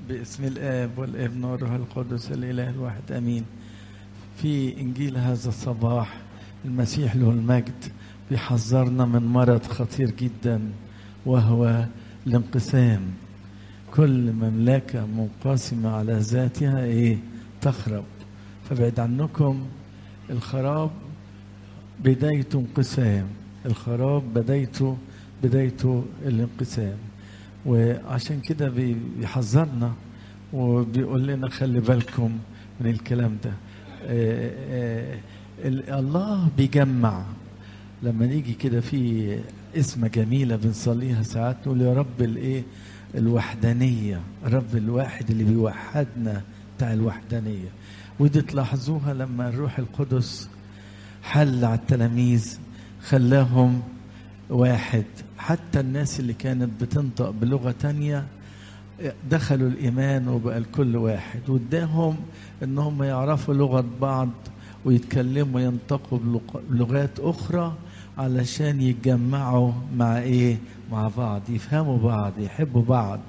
باسم الآب والابن والروح القدس الإله الواحد آمين في إنجيل هذا الصباح المسيح له المجد بيحذرنا من مرض خطير جدا وهو الانقسام كل مملكة منقسمة على ذاتها إيه تخرب فبعد عنكم الخراب بدايته انقسام الخراب بدايته بدايته الانقسام وعشان كده بيحذرنا وبيقول لنا خلي بالكم من الكلام ده آآ آآ الله بيجمع لما نيجي كده في اسمة جميلة بنصليها ساعات نقول يا رب الايه الوحدانية الرب الواحد اللي بيوحدنا بتاع الوحدانية ودي تلاحظوها لما الروح القدس حل على التلاميذ خلاهم واحد حتى الناس اللي كانت بتنطق بلغة تانية دخلوا الإيمان وبقى الكل واحد واداهم إنهم يعرفوا لغة بعض ويتكلموا ينطقوا بلغات أخرى علشان يتجمعوا مع إيه؟ مع بعض يفهموا بعض يحبوا بعض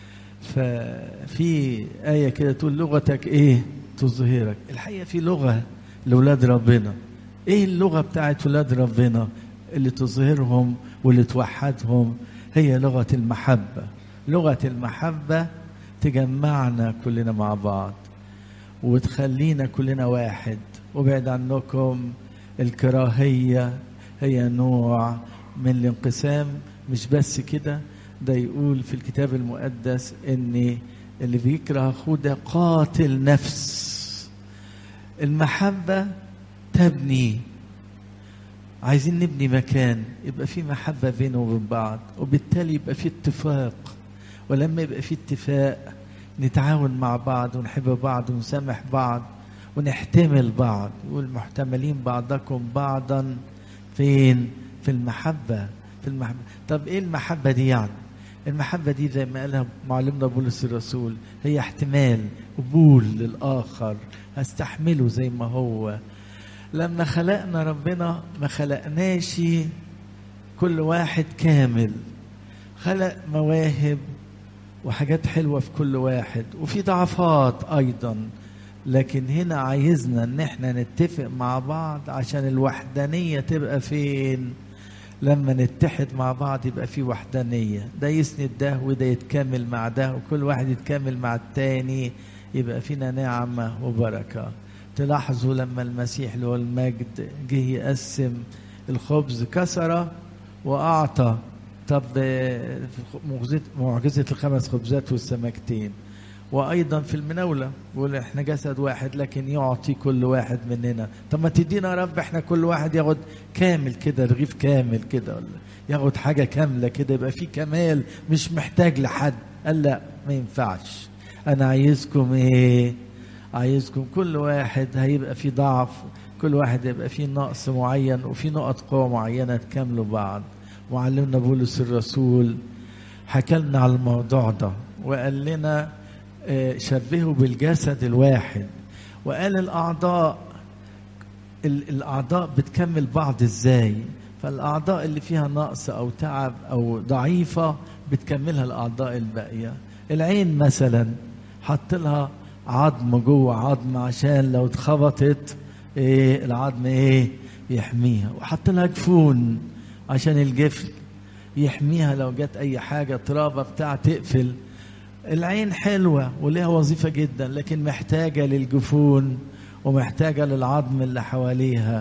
ففي آية كده تقول لغتك إيه؟ تظهرك الحقيقة في لغة لأولاد ربنا إيه اللغة بتاعت ولاد ربنا اللي تظهرهم واللي توحدهم هي لغة المحبة لغة المحبة تجمعنا كلنا مع بعض وتخلينا كلنا واحد وبعد عنكم الكراهية هي نوع من الانقسام مش بس كده ده يقول في الكتاب المقدس ان اللي بيكره اخوه ده قاتل نفس المحبة تبني عايزين نبني مكان يبقى في محبة بينه وبين بعض وبالتالي يبقى في اتفاق ولما يبقى في اتفاق نتعاون مع بعض ونحب بعض ونسامح بعض ونحتمل بعض يقول محتملين بعضكم بعضا فين في المحبة في المحبة طب ايه المحبة دي يعني المحبة دي زي ما قالها معلمنا بولس الرسول هي احتمال قبول للآخر هستحمله زي ما هو لما خلقنا ربنا ما خلقناش كل واحد كامل خلق مواهب وحاجات حلوة في كل واحد وفي ضعفات أيضا لكن هنا عايزنا ان احنا نتفق مع بعض عشان الوحدانية تبقى فين لما نتحد مع بعض يبقى في وحدانية ده يسند ده وده يتكامل مع ده وكل واحد يتكامل مع التاني يبقى فينا نعمة وبركة تلاحظوا لما المسيح له المجد جه يقسم الخبز كسره وأعطى طب معجزة معجزة الخمس خبزات والسمكتين وأيضا في المناولة بيقول احنا جسد واحد لكن يعطي كل واحد مننا طب ما تدينا يا رب احنا كل واحد ياخد كامل كده رغيف كامل كده ولا ياخد حاجة كاملة كده يبقى في كمال مش محتاج لحد قال لا ما ينفعش أنا عايزكم إيه عايزكم كل واحد هيبقى فيه ضعف كل واحد يبقى فيه نقص معين وفي نقط قوة معينة تكملوا بعض معلمنا بولس الرسول حكى لنا على الموضوع ده وقال لنا شبهوا بالجسد الواحد وقال الأعضاء الأعضاء بتكمل بعض إزاي فالأعضاء اللي فيها نقص أو تعب أو ضعيفة بتكملها الأعضاء الباقية العين مثلا حط لها عظم جوه عظم عشان لو اتخبطت ايه العظم ايه يحميها وحط لها جفون عشان الجفن يحميها لو جت اي حاجه ترابه بتاع تقفل العين حلوه ولها وظيفه جدا لكن محتاجه للجفون ومحتاجه للعظم اللي حواليها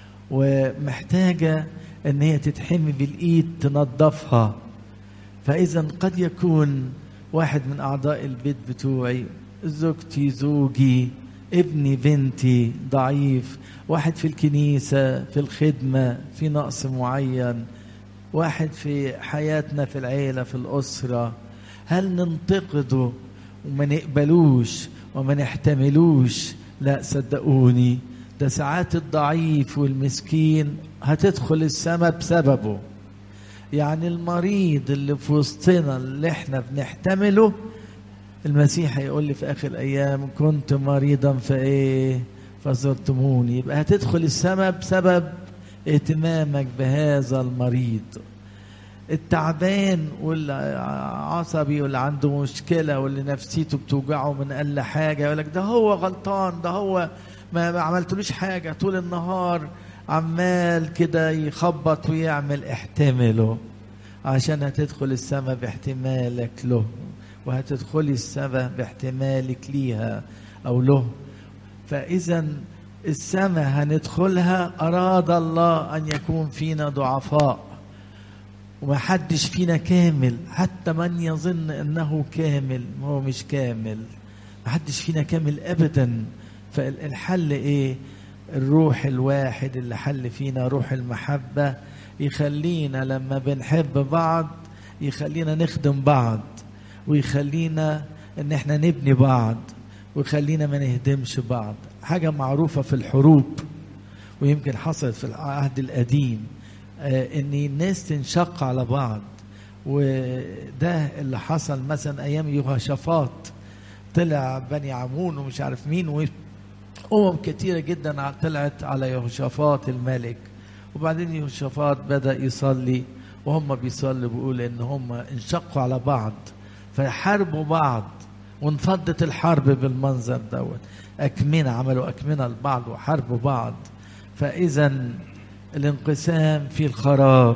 ومحتاجه ان هي تتحمي بالايد تنظفها فاذا قد يكون واحد من اعضاء البيت بتوعي زوجتي زوجي ابني بنتي ضعيف واحد في الكنيسة في الخدمة في نقص معين واحد في حياتنا في العيلة في الأسرة هل ننتقده وما نقبلوش وما نحتملوش لا صدقوني ده ساعات الضعيف والمسكين هتدخل السماء بسببه يعني المريض اللي في وسطنا اللي احنا بنحتمله المسيح هيقول لي في اخر الايام كنت مريضا فايه فزرتموني يبقى هتدخل السماء بسبب اهتمامك بهذا المريض التعبان واللي عصبي واللي عنده مشكله واللي نفسيته بتوجعه من اقل حاجه يقول لك ده هو غلطان ده هو ما ما عملتلوش حاجه طول النهار عمال كده يخبط ويعمل احتمله عشان هتدخل السماء باحتمالك له وهتدخلي السماء باحتمالك ليها او له فاذا السماء هندخلها اراد الله ان يكون فينا ضعفاء وما حدش فينا كامل حتى من يظن انه كامل ما هو مش كامل ما حدش فينا كامل ابدا فالحل ايه الروح الواحد اللي حل فينا روح المحبة يخلينا لما بنحب بعض يخلينا نخدم بعض ويخلينا ان احنا نبني بعض ويخلينا ما نهدمش بعض حاجة معروفة في الحروب ويمكن حصلت في العهد القديم آه ان الناس تنشق على بعض وده اللي حصل مثلا ايام يهوشافاط طلع بني عمون ومش عارف مين أمم كتيرة جدا طلعت على يهوشافاط الملك وبعدين يهوشافاط بدأ يصلي وهم بيصلوا بيقول إن هم انشقوا على بعض فحاربوا بعض وانفضت الحرب بالمنظر دوت أكمنة عملوا أكمنة لبعض وحاربوا بعض فإذا الانقسام في الخراب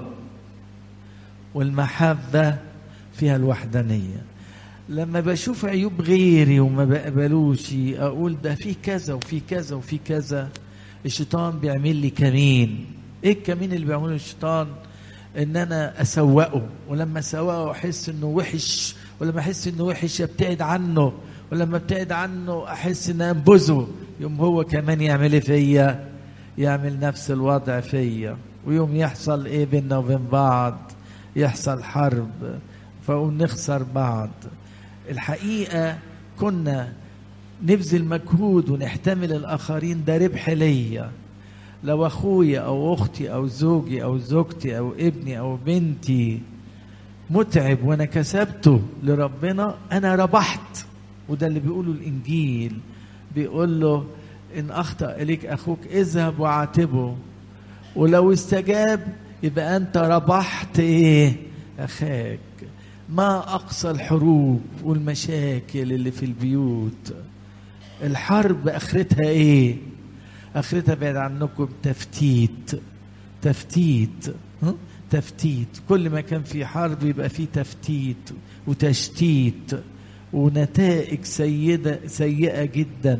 والمحبة فيها الوحدانية لما بشوف عيوب غيري وما بقبلوش اقول ده في كذا وفي كذا وفي كذا الشيطان بيعمل لي كمين ايه الكمين اللي بيعمله الشيطان ان انا اسوقه ولما اسوقه احس انه وحش ولما احس انه وحش ابتعد عنه ولما ابتعد عنه احس ان انبذه يوم هو كمان يعمل ايه فيا يعمل نفس الوضع فيا ويوم يحصل ايه بيننا وبين بعض يحصل حرب فنخسر بعض الحقيقة كنا نبذل مجهود ونحتمل الآخرين ده ربح ليا لو أخويا أو أختي أو زوجي أو زوجتي أو ابني أو بنتي متعب وأنا كسبته لربنا أنا ربحت وده اللي بيقوله الإنجيل بيقول له إن أخطأ إليك أخوك اذهب وعاتبه ولو استجاب يبقى أنت ربحت إيه أخاك ما أقصى الحروب والمشاكل اللي في البيوت الحرب آخرتها إيه آخرتها بعد عنكم تفتيت تفتيت تفتيت كل ما كان في حرب يبقى في تفتيت وتشتيت ونتائج سيدة سيئة جدا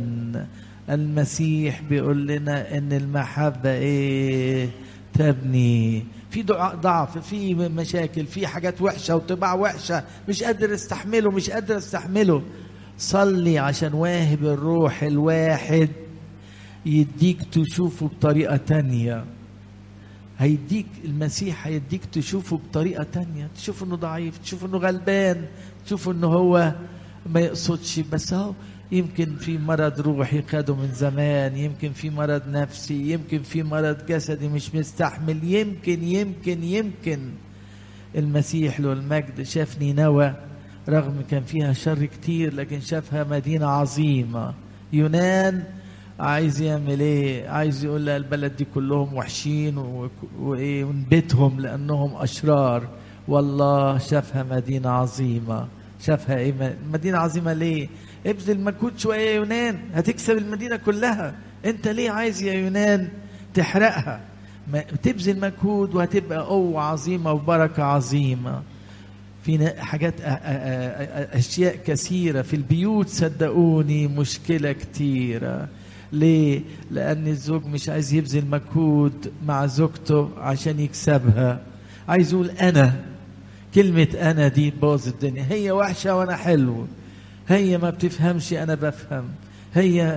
المسيح بيقول لنا ان المحبة ايه تبني في ضعف في مشاكل في حاجات وحشة وطباع وحشة مش قادر استحمله مش قادر استحمله صلي عشان واهب الروح الواحد يديك تشوفه بطريقة تانية هيديك المسيح هيديك تشوفه بطريقة تانية تشوف انه ضعيف تشوف انه غلبان تشوف انه هو ما يقصدش بس هو يمكن في مرض روحي خده من زمان يمكن في مرض نفسي يمكن في مرض جسدي مش مستحمل يمكن يمكن يمكن المسيح له المجد شاف نينوى رغم كان فيها شر كتير لكن شافها مدينة عظيمة يونان عايز يعمل ايه عايز يقول لها البلد دي كلهم وحشين وايه ونبتهم لانهم اشرار والله شافها مدينة عظيمة شافها ايه مدينة عظيمة ليه ابذل مجهود شويه يا يونان هتكسب المدينه كلها انت ليه عايز يا يونان تحرقها تبذل مجهود وهتبقى قوه عظيمه وبركه عظيمه في حاجات اشياء كثيره في البيوت صدقوني مشكله كتيره ليه لان الزوج مش عايز يبذل مجهود مع زوجته عشان يكسبها عايز يقول انا كلمه انا دي تبوظ الدنيا هي وحشه وانا حلو هي ما بتفهمش انا بفهم هي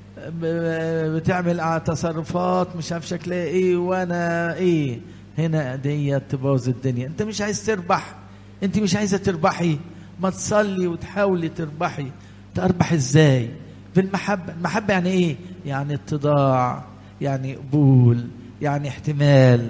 بتعمل تصرفات مش عارف شكلها ايه وانا ايه هنا دي تبوظ الدنيا انت مش عايز تربح انت مش عايزه تربحي ما تصلي وتحاولي تربحي تربح ازاي بالمحبه المحبه يعني ايه يعني اتضاع يعني قبول يعني احتمال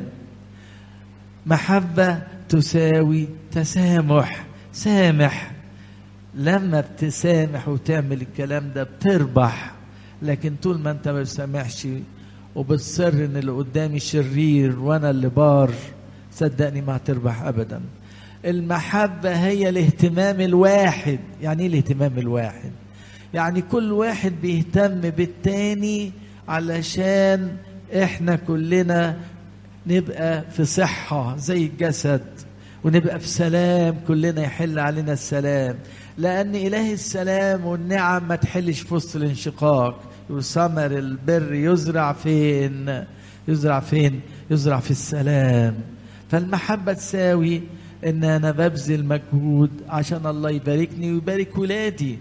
محبه تساوي تسامح سامح لما بتسامح وتعمل الكلام ده بتربح لكن طول ما انت ما بتسامحش وبتصر ان اللي قدامي شرير وانا اللي بار صدقني ما هتربح ابدا المحبة هي الاهتمام الواحد يعني ايه الاهتمام الواحد يعني كل واحد بيهتم بالتاني علشان احنا كلنا نبقى في صحة زي الجسد ونبقى في سلام كلنا يحل علينا السلام لأن إله السلام والنعم ما تحلش في وسط الانشقاق وثمر البر يزرع فين يزرع فين يزرع في السلام فالمحبة تساوي ان انا ببذل مجهود عشان الله يباركني ويبارك ولادي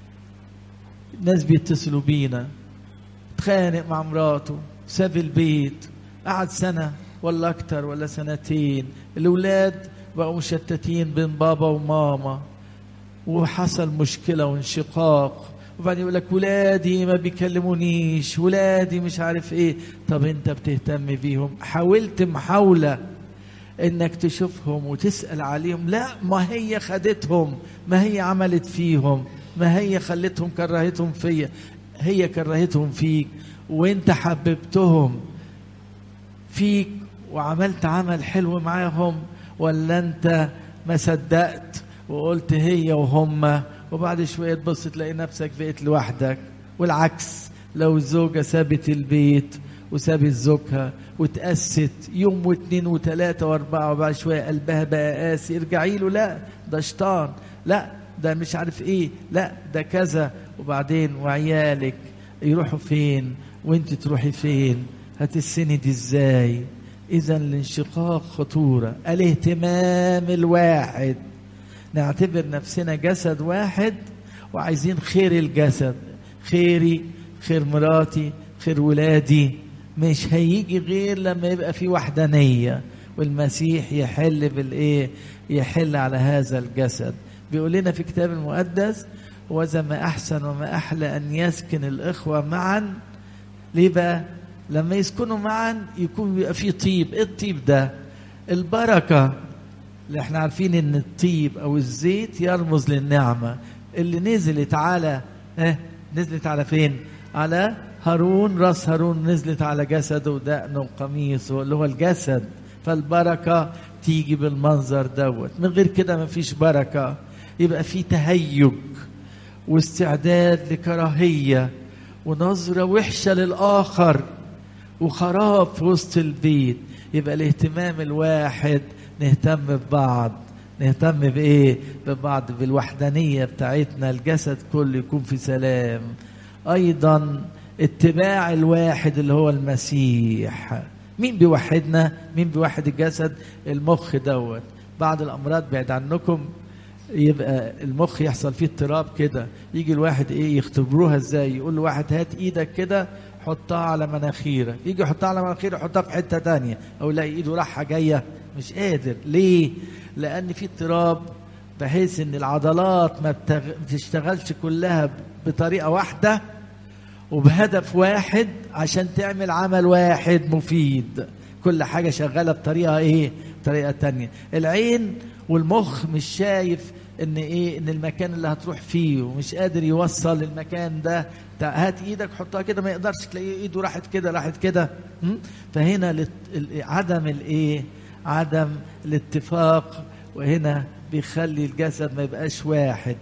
ناس بيتصلوا بينا اتخانق مع مراته ساب البيت قعد سنة ولا أكتر ولا سنتين الأولاد بقوا مشتتين بين بابا وماما وحصل مشكلة وانشقاق وبعدين يقول لك ولادي ما بيكلمونيش ولادي مش عارف ايه طب انت بتهتم بيهم حاولت محاولة انك تشوفهم وتسأل عليهم لا ما هي خدتهم ما هي عملت فيهم ما هي خلتهم كرهتهم فيا هي كرهتهم فيك وانت حببتهم فيك وعملت عمل حلو معاهم ولا انت ما صدقت وقلت هي وهم وبعد شوية تبص تلاقي نفسك بقيت لوحدك والعكس لو الزوجة سابت البيت وسابت زوجها وتأست يوم واثنين وثلاثة واربعة وبعد شوية قلبها بقى قاسي ارجعي له لا ده شيطان لا ده مش عارف ايه لا ده كذا وبعدين وعيالك يروحوا فين وانت تروحي فين هتسندي ازاي اذا الانشقاق خطورة الاهتمام الواحد نعتبر نفسنا جسد واحد وعايزين خير الجسد خيري خير مراتي خير ولادي مش هيجي غير لما يبقى في وحدانية والمسيح يحل بالايه يحل على هذا الجسد بيقول لنا في كتاب المقدس وذا ما احسن وما احلى ان يسكن الاخوه معا ليه بقى لما يسكنوا معا يكون بيبقى في طيب ايه الطيب ده البركه اللي احنا عارفين ان الطيب او الزيت يرمز للنعمه اللي نزلت على اه نزلت على فين على هارون راس هارون نزلت على جسده ودقنه وقميصه اللي هو الجسد فالبركه تيجي بالمنظر دوت من غير كده مفيش بركه يبقى في تهيج واستعداد لكراهيه ونظره وحشه للاخر وخراب في وسط البيت يبقى الاهتمام الواحد نهتم ببعض نهتم بايه ببعض بالوحدانيه بتاعتنا الجسد كله يكون في سلام ايضا اتباع الواحد اللي هو المسيح مين بيوحدنا مين بيوحد الجسد المخ دوت بعض الامراض بعد عنكم يبقى المخ يحصل فيه اضطراب كده يجي الواحد ايه يختبروها ازاي يقول له واحد هات ايدك كده حطها على مناخيرك يجي يحطها على مناخيره يحطها في حته تانية او يلاقي ايده راحه جايه مش قادر ليه لان في اضطراب بحيث ان العضلات ما بتغ... بتشتغلش كلها بطريقه واحده وبهدف واحد عشان تعمل عمل واحد مفيد كل حاجه شغاله بطريقه ايه بطريقه تانية العين والمخ مش شايف ان ايه ان المكان اللي هتروح فيه ومش قادر يوصل المكان ده هات ايدك حطها كده ما يقدرش تلاقيه ايده راحت كده راحت كده فهنا لت... عدم الايه عدم الاتفاق وهنا بيخلي الجسد ما يبقاش واحد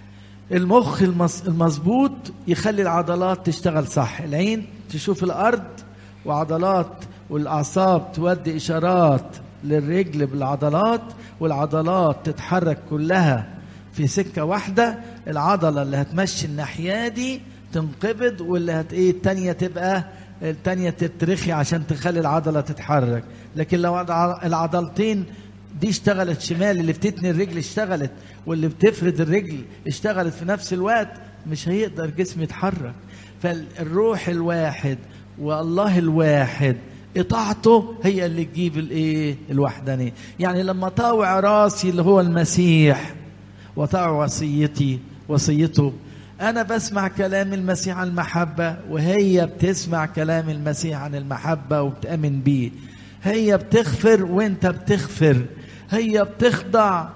المخ المظبوط يخلي العضلات تشتغل صح العين تشوف الارض وعضلات والاعصاب تودي اشارات للرجل بالعضلات والعضلات تتحرك كلها في سكه واحده العضله اللي هتمشي الناحيه دي تنقبض واللي هت ايه الثانيه تبقى الثانيه تترخي عشان تخلي العضله تتحرك لكن لو العضلتين دي اشتغلت شمال اللي بتتني الرجل اشتغلت واللي بتفرد الرجل اشتغلت في نفس الوقت مش هيقدر جسم يتحرك فالروح الواحد والله الواحد اطاعته هي اللي تجيب الايه الوحدانيه يعني لما طاوع راسي اللي هو المسيح وطاوع وصيتي وصيته انا بسمع كلام المسيح عن المحبه وهي بتسمع كلام المسيح عن المحبه وبتامن بيه هي بتغفر وانت بتغفر هي بتخضع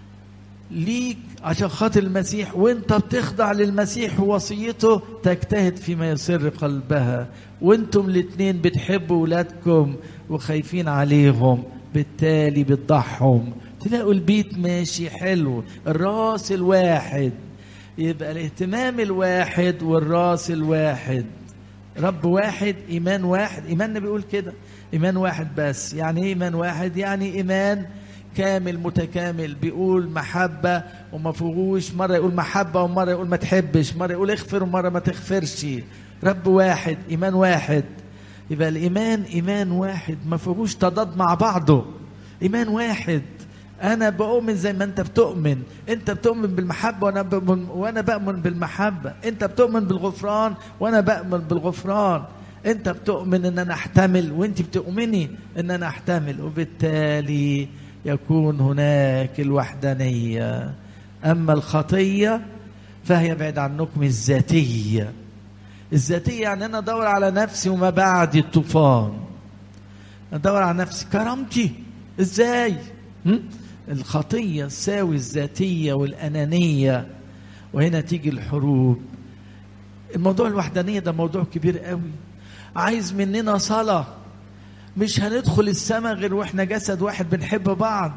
ليك عشان خاطر المسيح وانت بتخضع للمسيح ووصيته تجتهد فيما يسر قلبها وانتم الاتنين بتحبوا ولادكم وخايفين عليهم بالتالي بتضحهم تلاقوا البيت ماشي حلو الراس الواحد يبقى الاهتمام الواحد والراس الواحد رب واحد ايمان واحد ايماننا بيقول كده ايمان واحد بس يعني ايه ايمان واحد يعني ايمان كامل متكامل بيقول محبة وما فيهوش مرة يقول محبة ومرة يقول ما تحبش مرة يقول اغفر ومرة ما تغفرش رب واحد إيمان واحد يبقى الإيمان إيمان واحد ما فيهوش تضاد مع بعضه إيمان واحد أنا بؤمن زي ما أنت بتؤمن أنت بتؤمن بالمحبة وأنا بؤمن وأنا بؤمن بالمحبة أنت بتؤمن بالغفران وأنا بؤمن بالغفران أنت بتؤمن إن أنا أحتمل وأنت بتؤمني إن أنا أحتمل وبالتالي يكون هناك الوحدانية أما الخطية فهي بعيد عنكم الذاتية الذاتية يعني أنا أدور على نفسي وما بعد الطوفان أدور على نفسي كرامتي إزاي هم؟ الخطية تساوي الذاتية والأنانية وهنا تيجي الحروب الموضوع الوحدانية ده موضوع كبير قوي عايز مننا صلاة مش هندخل السماء غير واحنا جسد واحد بنحب بعض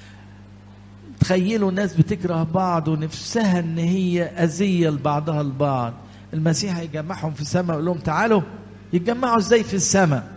تخيلوا الناس بتكره بعض ونفسها ان هي اذيه لبعضها البعض المسيح هيجمعهم في السماء يقول لهم تعالوا يتجمعوا ازاي في السماء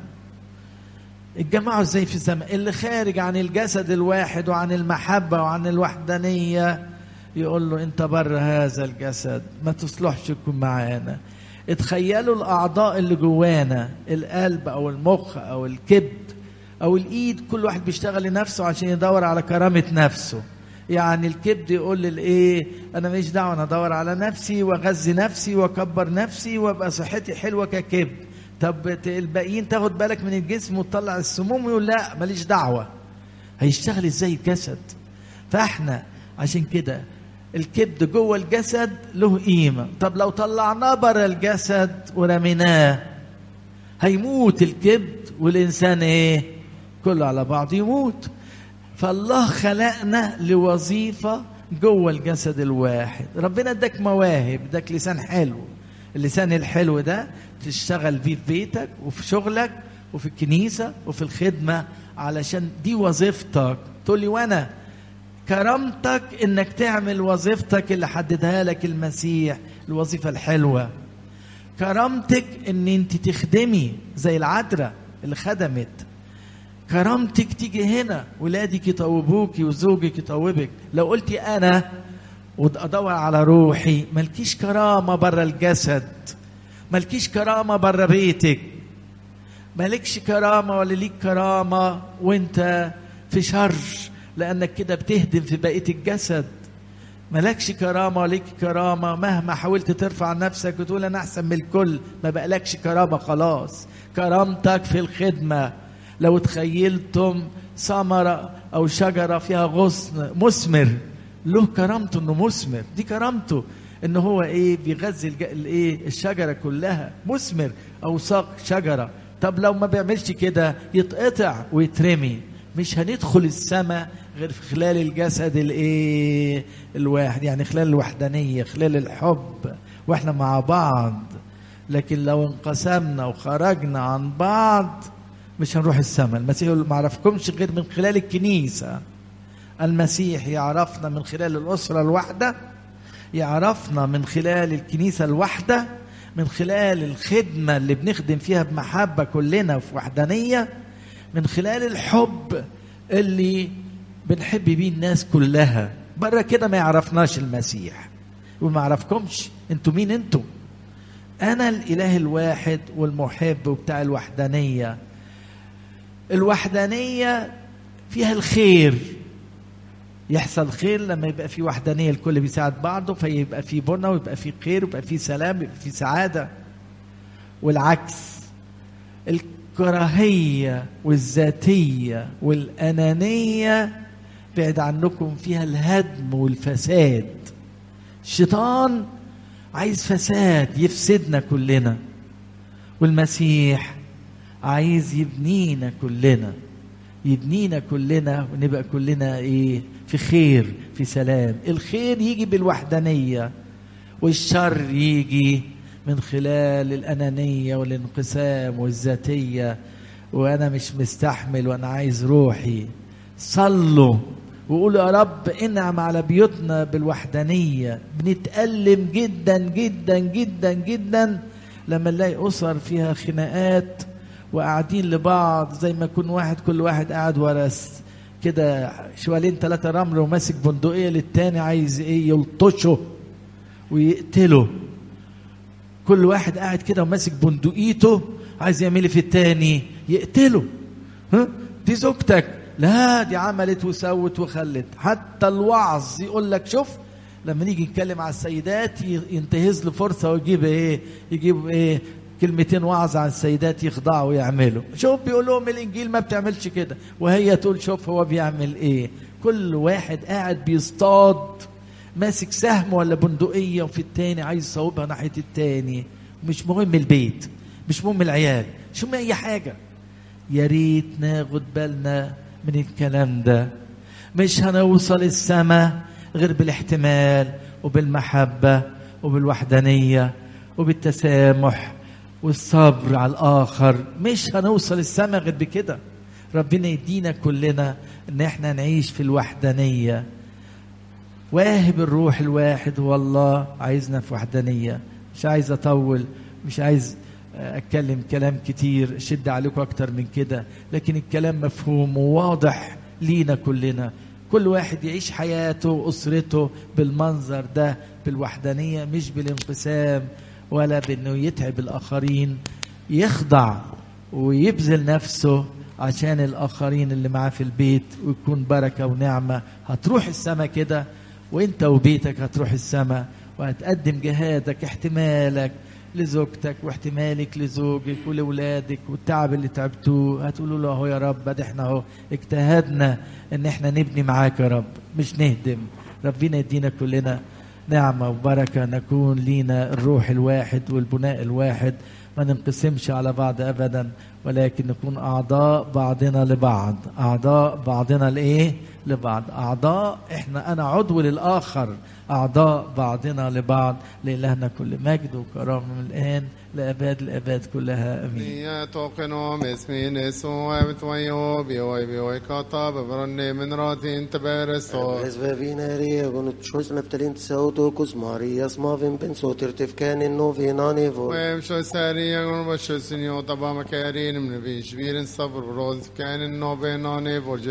يتجمعوا ازاي في السماء اللي خارج عن الجسد الواحد وعن المحبه وعن الوحدانيه يقول له انت بره هذا الجسد ما تصلحش تكون معانا اتخيلوا الاعضاء اللي جوانا القلب او المخ او الكبد او الايد كل واحد بيشتغل لنفسه عشان يدور على كرامه نفسه يعني الكبد يقول للايه انا ماليش دعوه انا ادور على نفسي واغذي نفسي واكبر نفسي وابقى صحتي حلوه ككبد طب الباقيين تاخد بالك من الجسم وتطلع السموم يقول لا ماليش دعوه هيشتغل ازاي الجسد فاحنا عشان كده الكبد جوه الجسد له قيمة طب لو طلعناه بره الجسد ورميناه هيموت الكبد والإنسان إيه كله على بعض يموت فالله خلقنا لوظيفة جوه الجسد الواحد ربنا اداك مواهب اداك لسان حلو اللسان الحلو ده تشتغل فيه في بيتك وفي شغلك وفي الكنيسة وفي الخدمة علشان دي وظيفتك تقول لي وانا كرامتك انك تعمل وظيفتك اللي حددها لك المسيح الوظيفه الحلوه كرامتك ان انت تخدمي زي العذراء اللي خدمت كرامتك تيجي هنا ولادك يطوبوكي وزوجك يطوبك لو قلتي انا وادور على روحي مالكيش كرامه بره الجسد مالكيش كرامه بره بيتك مالكش كرامه ولا ليك كرامه وانت في شر لانك كده بتهدم في بقيه الجسد مالكش كرامة وليك كرامة مهما حاولت ترفع نفسك وتقول أنا أحسن من الكل ما بقالكش كرامة خلاص كرامتك في الخدمة لو تخيلتم ثمرة أو شجرة فيها غصن مثمر له كرامته إنه مثمر دي كرامته إن هو إيه بيغذي الج- الإيه الشجرة كلها مثمر أو ساق شجرة طب لو ما بيعملش كده يتقطع ويترمي مش هندخل السماء غير في خلال الجسد الايه الواحد يعني خلال الوحدانيه خلال الحب واحنا مع بعض لكن لو انقسمنا وخرجنا عن بعض مش هنروح السماء المسيح يقول ما عرفكمش غير من خلال الكنيسه المسيح يعرفنا من خلال الاسره الواحده يعرفنا من خلال الكنيسه الواحده من خلال الخدمه اللي بنخدم فيها بمحبه كلنا في وحدانيه من خلال الحب اللي بنحب بيه الناس كلها بره كده ما يعرفناش المسيح وما يعرفكمش انتوا مين انتوا انا الاله الواحد والمحب وبتاع الوحدانيه الوحدانيه فيها الخير يحصل خير لما يبقى في وحدانيه الكل بيساعد بعضه فيبقى في بنى ويبقى في خير ويبقى في سلام ويبقى في سعاده والعكس الكراهيه والذاتيه والانانيه بعد عنكم فيها الهدم والفساد الشيطان عايز فساد يفسدنا كلنا والمسيح عايز يبنينا كلنا يبنينا كلنا ونبقى كلنا ايه في خير في سلام الخير يجي بالوحدانيه والشر يجي من خلال الانانيه والانقسام والذاتيه وانا مش مستحمل وانا عايز روحي صلوا وقولوا يا رب انعم على بيوتنا بالوحدانيه بنتألم جدا جدا جدا جدا لما نلاقي اسر فيها خناقات وقاعدين لبعض زي ما يكون واحد كل واحد قاعد ورا س- كده شوالين ثلاثة رمل وماسك بندقية للتاني عايز ايه يلطشه ويقتله كل واحد قاعد كده وماسك بندقيته عايز يعمل إيه في التاني يقتله ها دي زوجتك لا دي عملت وسوت وخلت حتى الوعظ يقول لك شوف لما نيجي نتكلم على السيدات ي- ينتهز له فرصه ويجيب ايه يجيب ايه كلمتين وعظ على السيدات يخضعوا ويعملوا شوف بيقول لهم الانجيل ما بتعملش كده وهي تقول شوف هو بيعمل ايه كل واحد قاعد بيصطاد ماسك سهم ولا بندقية وفي التاني عايز يصوبها ناحية التاني مش مهم البيت مش مهم العيال مش مهم أي حاجة يا ريت ناخد بالنا من الكلام ده مش هنوصل السماء غير بالاحتمال وبالمحبة وبالوحدانية وبالتسامح والصبر على الآخر مش هنوصل السماء غير بكده ربنا يدينا كلنا ان احنا نعيش في الوحدانيه واهب الروح الواحد هو الله عايزنا في وحدانية مش عايز أطول مش عايز أتكلم كلام كتير شد عليكم أكتر من كده لكن الكلام مفهوم وواضح لينا كلنا كل واحد يعيش حياته وأسرته بالمنظر ده بالوحدانية مش بالانقسام ولا بأنه يتعب الآخرين يخضع ويبذل نفسه عشان الآخرين اللي معاه في البيت ويكون بركة ونعمة هتروح السما كده وانت وبيتك هتروح السما وهتقدم جهادك احتمالك لزوجتك واحتمالك لزوجك ولولادك والتعب اللي تعبتوه هتقولوا له اهو يا رب ده احنا اهو اجتهدنا ان احنا نبني معاك يا رب مش نهدم ربنا يدينا كلنا نعمة وبركة نكون لينا الروح الواحد والبناء الواحد ما ننقسمش على بعض ابدا ولكن نكون اعضاء بعضنا لبعض اعضاء بعضنا لايه لبعض اعضاء احنا انا عضو للاخر اعضاء بعضنا لبعض لالهنا كل مجد وكرامه من الان لاباد الاباد كلها امين Nia tokenom esmines oevet vajobi oi oi kata bevronne min ratin teberesto. Ezve vineri egon tschus meftelin tsauto kus Marias mavin ben sotir tifkanin novinani vo. Wem sho sari agon basho sinyo taba makarin min vi shvirin sabr broz kan no benane